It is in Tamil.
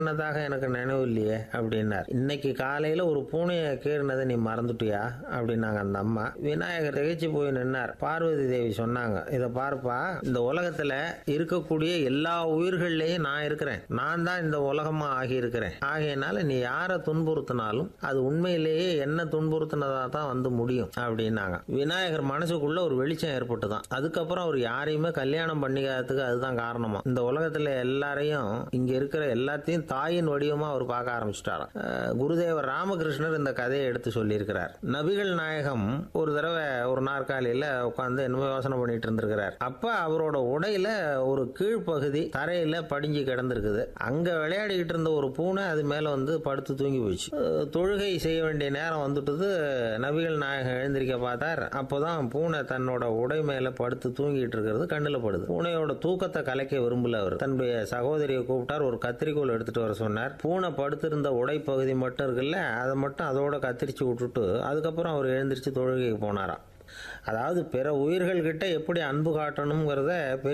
பண்ணதாக எனக்கு நினைவு இல்லையே அப்படின்னார் இன்னைக்கு காலையில ஒரு பூனையை கீறினதை நீ மறந்துட்டியா அப்படின்னாங்க அந்த அம்மா விநாயகர் திகைச்சு போய் நின்னார் பார்வதி தேவி சொன்னாங்க இதை பார்ப்பா இந்த உலகத்துல இருக்கக்கூடிய எல்லா உயிர்கள்லயும் நான் இருக்கிறேன் நான் தான் இந்த உலகமா ஆகி இருக்கிறேன் ஆகையினால நீ யாரை துன்புறுத்தினாலும் அது உண்மையிலேயே என்ன துன்புறுத்தினதா தான் வந்து முடியும் அப்படின்னாங்க விநாயகர் மனசுக்குள்ள ஒரு வெளிச்சம் ஏற்பட்டுதான் அதுக்கப்புறம் அவர் யாரையுமே கல்யாணம் பண்ணிக்காததுக்கு அதுதான் காரணமா இந்த உலகத்துல எல்லாரையும் இங்க இருக்கிற எல்லாத்தையும் தாயின் வடிவமா அவர் பார்க்க ஆரம்பிச்சிட்டாராம் அஹ் குருதேவர் ராமகிருஷ்ணர் இந்த கதையை எடுத்து சொல்லியிருக்கிறார் நபிகள் நாயகம் ஒரு தடவை ஒரு நாற்காலியில உட்காந்து என்னமோ யோசனை பண்ணிட்டு இருந்திருக்கிறார் அப்ப அவரோட உடையில ஒரு கீழ்ப்பகுதி தரையில படிஞ்சு கிடந்திருக்குது அங்க விளையாடிக்கிட்டு இருந்த ஒரு பூனை அது மேல வந்து படுத்து தூங்கி போச்சு அஹ் தொழுகை செய்ய வேண்டிய நேரம் வந்துட்டது நபிகள் நாயகம் எழுந்திருக்க பார்த்தார் அப்போதான் பூனை தன்னோட உடை மேல படுத்து தூங்கிட்டு இருக்கிறது கண்ணுல படுது பூனையோட தூக்கத்தை கலைக்க விரும்பல அவர் தன்னுடைய சகோதரியை கூப்பிட்டார் ஒரு கத்திரிக்கோல் எடுத்துட்டு வர சொன்னார் பூனை படுத்திருந்த உடை பகுதி மட்டும் இருக்குல்ல அதை மட்டும் அதோட கத்திரிச்சு விட்டுட்டு அதுக்கப்புறம் அவர் எழுந்திருச்சு தொழுகைக்கு போனாராம் அதாவது பிற உயிர்கள் கிட்ட எப்படி அன்பு காட்டணுங்கிறத